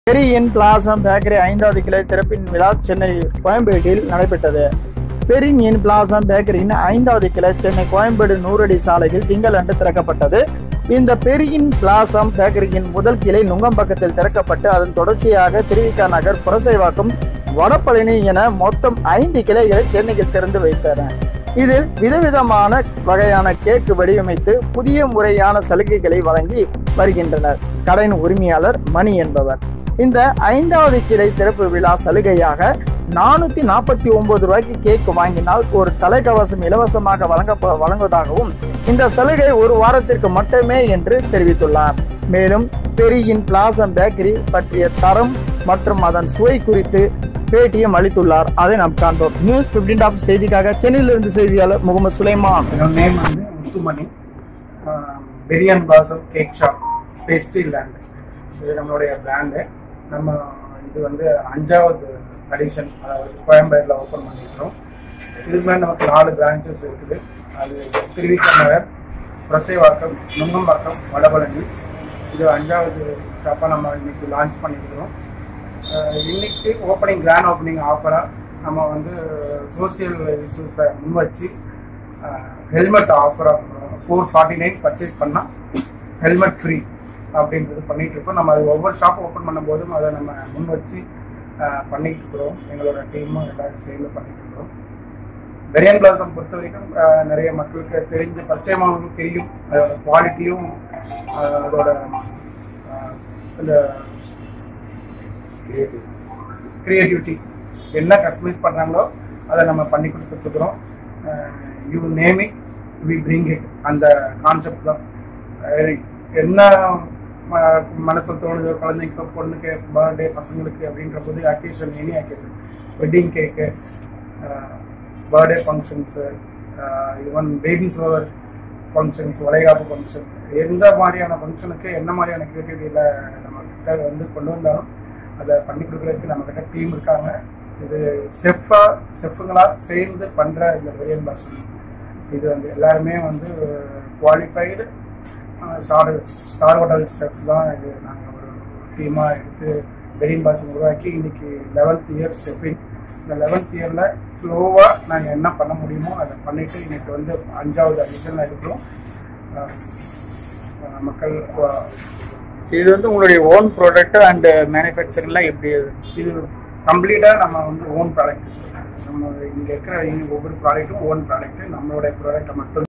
பெரியின் blossom bakery ஐந்தாவது கிளை திறப்பின் விழா சென்னை கோயம்பேட்டில் நடைபெற்றது பெரியின் பிளாசம் பேக்கரியின் ஐந்தாவது கிளை சென்னை கோயம்பேடு நூறடி சாலையில் திங்களன்று திறக்கப்பட்டது இந்த பெரியின் பிளாசம் பேக்கரியின் முதல் கிளை நுங்கம்பாக்கத்தில் திறக்கப்பட்டு அதன் தொடர்ச்சியாக திருவிக்கா நகர் புரசைவாக்கம் வடபழனி என மொத்தம் ஐந்து கிளைகளை சென்னையில் திறந்து வைத்தன இதில் விதவிதமான வகையான கேக் வடிவமைத்து புதிய முறையான சலுகைகளை வழங்கி வருகின்றனர் கடையின் உரிமையாளர் மணி என்பவர் இந்த ஐந்தாவது கிளை திறப்பு விழா சலுகையாக நானூத்தி நாற்பத்தி ஒன்பது ரூபாய்க்கு கேக் வாங்கினால் ஒரு தலைக்கவசம் இலவசமாக வழங்க வழங்குவதாகவும் இந்த சலுகை ஒரு வாரத்திற்கு மட்டுமே என்று தெரிவித்துள்ளார் மேலும் பெரியின் பிளாசம் பேக்கரி பற்றிய தரம் மற்றும் அதன் சுவை குறித்து பேட்டியும் அளித்துள்ளார் அதை நாம் காண்போம் நியூஸ் பிப்டீன் டாப் செய்திக்காக சென்னையிலிருந்து செய்தியாளர் முகமது சுலைமான் என்னோட நேம் வந்து முத்துமணி பிரியான் பாசம் கேக் ஷாப் பேஸ்ட்ரி லேண்ட் இது நம்மளுடைய பிராண்டு நம்ம இது வந்து அஞ்சாவது அடிஷன் அதாவது கோயம்பேட்டில் ஓப்பன் பண்ணியிருக்கிறோம் இதுக்கு மேலே நமக்கு நாலு பிரான்ச்சஸ் இருக்குது அது திருவிக்கா நகர் பிரசைவாக்கம் நுங்கம்பாக்கம் வடபழனி இது அஞ்சாவது ஷாப்பாக நம்ம இன்னைக்கு லான்ச் பண்ணியிருக்கிறோம் அஹ் இன்னைக்கு ஓப்பனிங் கிராண்ட் ஓப்பனிங் ஆஃபராக நம்ம வந்து சோசியல் இஷ்யூஸை முன் வச்சு ஹெல்மெட் ஆஃபராக ஃபோர் ஃபார்ட்டி நைன் பர்ச்சேஸ் பண்ணால் ஹெல்மெட் ஃப்ரீ அப்படின்றது பண்ணிட்டு இருக்கோம் நம்ம அது ஒவ்வொரு ஷாப் ஓப்பன் பண்ணும்போதும் அதை நம்ம முன் வச்சு அஹ், பண்ணிட்டு இருக்கிறோம் எங்களோட டீமும் எல்லாரும் சேர்ந்து பண்ணிட்டு இருக்கிறோம் பெரியன் பிளாசம் பொறுத்த வரைக்கும் அஹ், நிறைய மக்களுக்கு தெரிஞ்ச பரிச்சயமானவங்களுக்கு தெரியும் அதோட குவாலிட்டியும் அதோட அஹ், இந்த கிரியேட்டிவிட்டி என்ன கஸ்டமைஸ் பண்ணுறாங்களோ அதை நம்ம பண்ணி கொடுத்துட்ருக்குறோம் you name it we bring it அந்த கான்செப்ட் தான் அஹ் என்ன ம- மனசுல தோணுதோ குழந்தைக்கு பொண்ணுக்கு பர்த்டே பசங்களுக்கு அப்படின்ற போது occasion any occasion wedding cake birthday functions even baby shower functions வளைகாப்பு ஃபங்க்ஷன் எந்த மாதிரியான ஃபங்க்ஷனுக்கு என்ன மாதிரியான கிரியேட்டிவிட்டியில் நம்ம கிட்ட வந்து கொண்டு வந்தாலும் அதை பண்ணி கொடுக்குறதுக்கு நம்ம கிட்ட டீம் இருக்காங்க இது செஃப்பா செஃப்புங்களா சேர்ந்து பண்ற இந்த பிரியாணி பாக்ஸ் இது வந்து எல்லாருமே வந்து qualified star star hotel chef தான் இது நாங்கள் ஒரு டீமாக எடுத்து பிரியாணி பாக்ஸ் உருவாக்கி இன்னைக்கு லெவன்த் இயர் ஸ்டெப்பிங் இந்த லெவன்த் இயரில் ஸ்லோவாக நாங்கள் என்ன பண்ண முடியுமோ அதை பண்ணிட்டு இன்னைக்கு வந்து அஞ்சாவது அடிஷனில் இருக்கிறோம் அஹ் அஹ் மக்கள் அஹ் இது வந்து உங்களுடைய ஓன் ப்ராடக்ட் அண்ட் மேனுஃபேக்சரிங்லாம் எப்படி அது இது கம்ப்ளீட்டாக நம்ம வந்து ஓன் ப்ராடக்ட் நம்ம இங்கே இருக்கிற ஒவ்வொரு ப்ராடக்ட்டும் ஓன் ப்ராடக்ட் நம்மளுடைய ப்ராடக்ட்டை மட்டும்